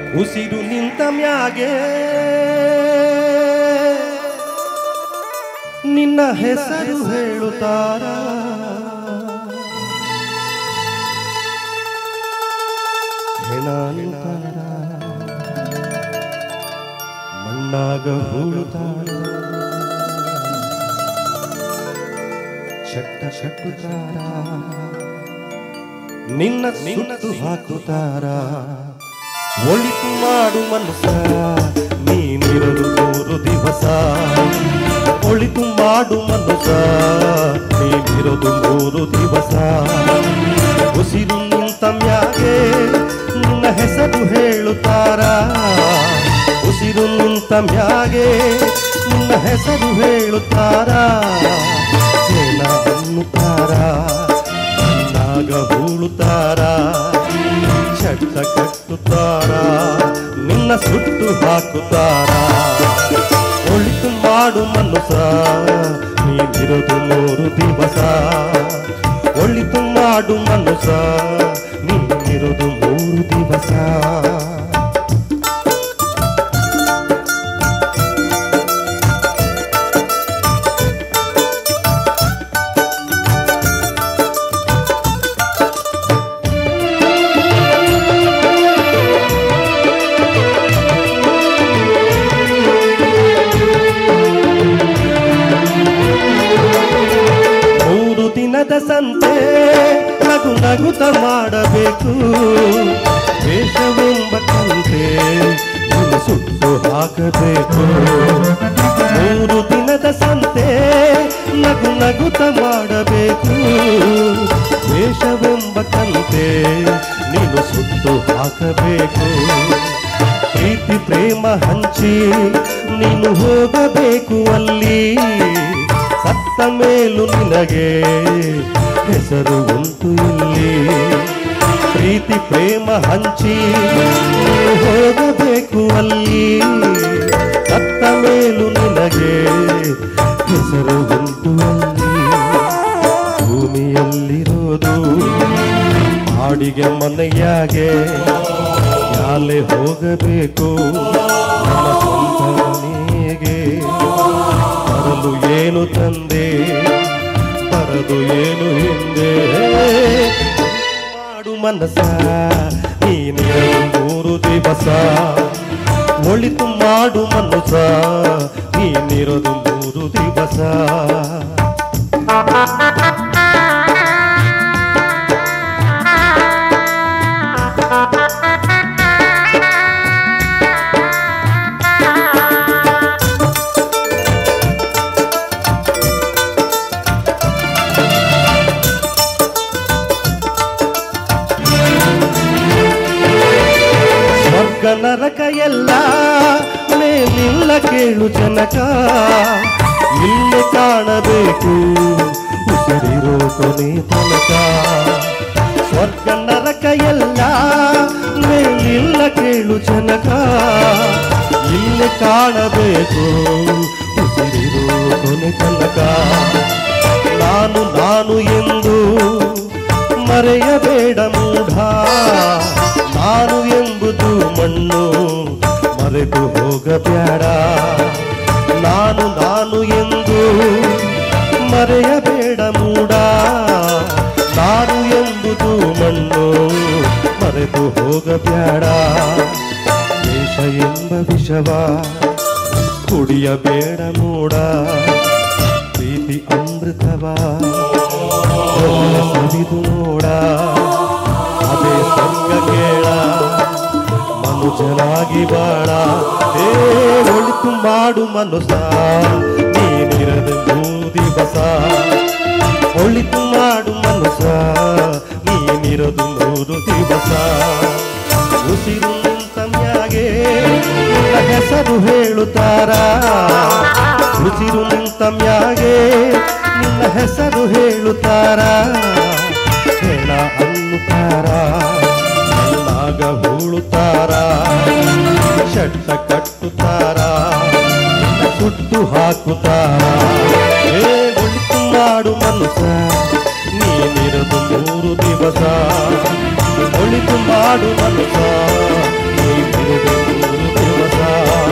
ಉಸಿರು ನಿಂತ ಮ್ಯಾಗೆ ನಿನ್ನ ಹೆಸರು ಹೇಳುತ್ತಾರ ಹೆಣ ಅನ್ನುತ್ತಾರ ಮಣ್ಣಾಗ ಹೂಳುತ್ತಾರ ಶಟ್ಟ ಶಟ್ಟುತ್ತಾರ ನಿನ್ನ ಸುಟ್ಟು ಹಾಕುತ್ತಾರ ಒಳಿತು ಮಾಡು ಮನಸ ನೀನಿರಲು ಮೂರು ದಿವಸ ಒಳಿತು ಮಾಡು ಮನಸ ನೀನಿರೋದು ಮೂರು ದಿವಸ ಉಸಿರು ನಿಂತ ಮ್ಯಾಗೆ ನಿನ್ನ ಹೆಸರು ಹೇಳುತ್ತಾರ ಉಸಿರು ನಿಂತ ಮ್ಯಾಗೆ ನಿನ್ನ ಹೆಸರು ಹೇಳುತ್ತಾರ ಜನ ಅನ್ನುತ್ತಾರ ನಾಗ ಹೂಳುತ್ತಾರ ಚಟ್ಟ ಕಟ್ಟುತ್ತಾರ ನಿನ್ನ ಸುಟ್ಟು ಹಾಕುತ್ತಾರ ಒಳಿತು ಮಾಡು ಮನುಸ ನೀನಿರೋದು ಮೂರು ದಿವಸ ಒಳಿತು ಮಾಡು ಮನುಸ ನೀನಿರೋದು ಮೂರು ದಿವಸ ಮೂರು ದಿನದ ಸಂತೆ ನಗು ನಗುತ ಮಾಡಬೇಕು ವೇಷವೆಂಬ ಕಂತೆ ನಿನ್ನ ಸುಟ್ಟು ಹಾಕಬೇಕು ಮೂರು ದಿನದ ಸಂತೆ ನಗು ನಗುತ ಮಾಡಬೇಕು ವೇಷವೆಂಬ ಕಂತೆ ನೀನು ಸುಟ್ಟು ಹಾಕಬೇಕು ಪ್ರೀತಿ ಪ್ರೇಮ ಹಂಚಿ ನೀನು ಹೋಗಬೇಕು ಅಲ್ಲಿ ಸತ್ತ ಮೇಲೂ ನಿನಗೆ ಹೆಸರು ಉಂಟು ಇಲ್ಲಿ ಪ್ರೀತಿ ಪ್ರೇಮ ಹಂಚಿ ನೀನು ಹೋಗಬೇಕು ಅಲ್ಲಿ ಸತ್ತ ಮೇಲೂ ನಿನಗೆ ಹೆಸರು ಉಂಟು ಅಲ್ಲಿ ಭೂಮಿಯಲ್ಲಿರೋದು ಬಾಡಿಗೆ ಮನೆಯಾಗೆ ಯಾಲೆ ಹೋಗಬೇಕು ನನ್ನ ಸ್ವಂತ ಮನೆಗೆ ಬರಲು ಏನು ತಂದೆ ಬರದು ಏನು ಹಿಂದೆ ಮಾಡು ಮನಸ ನೀನಿರಲು ಮೂರು ದಿವಸ ಒಳಿತು ಮಾಡು ಮನಸ ನೀನಿರೋದು ಮೂರು ದಿವಸ ಸ್ವರ್ಗ ನರಕ ಎಲ್ಲ ಮೇಲಿಲ್ಲ ಕೇಳು ಜನಕ ಇಲ್ಲೇ ಕಾಣಬೇಕು ಉಸಿರಿರೋ ಕೊನೆ ತನಕ ಸ್ವರ್ಗ ನರಕ ಎಲ್ಲ ಮೇಲಿಲ್ಲ ಕೇಳು ಜನಕ ಇಲ್ಲೇ ಕಾಣಬೇಕು ಉಸಿರಿರೋ ಕೊನೆ ತನಕ ನಾನು ನಾನು ಎಂದು ಮರೆಯಬೇಡ ಮೂಢ ನಾನು ಎಂಬುದು ಮಣ್ಣು ಮರೆತು ಹೋಗಬೇಡ ನಾನು ನಾನು ಎಂದು ಮರೆಯಬೇಡ ಮೂಡ ನಾನು ಎಂಬುದು ಮಣ್ಣು ಮರೆತು ಹೋಗಬೇಡ ದೇಶ ಎಂಬ ವಿಷವ ಕುಡಿಯಬೇಡ ಮೂಡ ಪ್ರೀತಿ ಅಮೃತವ ಸವಿದು ನೋಡ ಅದೇ ಸ್ವರ್ಗ ಕೇಳ ಮನುಜನಾಗಿ ಬಾಳ ಏ ಒಳಿತು ಮಾಡು ಮನುಸ ನೀನಿರದು ಮೂರು ದಿವಸ ಒಳಿತು ಮಾಡು ಮನುಸ ನೀನಿರದು ಮೂರು ದಿವಸ ಉಸಿರು ನಿಂತಮ್ಯಾಗೆ ನಿನ್ನ ಹೆಸರು ಹೇಳುತ್ತಾರ ಉಸಿರು ನಿಂತಮ್ಯಾಗೆ ನಿನ್ನ ಹೆಸರು ಹೇಳುತ್ತಾರ ಹೇಳ ಅನ್ನುತ್ತಾರ ಮಣ್ಣಾಗ ಹೂಳುತ್ತಾರ ಶಟ್ಟ ಕಟ್ಟುತ್ತಾರ ಸುಟ್ಟು ಹಾಕುತ್ತಾರ ಏ ಒಳಿತು ಮಾಡು ಮನುಸ ನೀನಿರದು ಮೂರು ದಿವಸ ಒಳಿತು ಮಾಡು ಮನುಸ ನೀನಿರದು ನೀಡಿದೆನು ದಿವಸ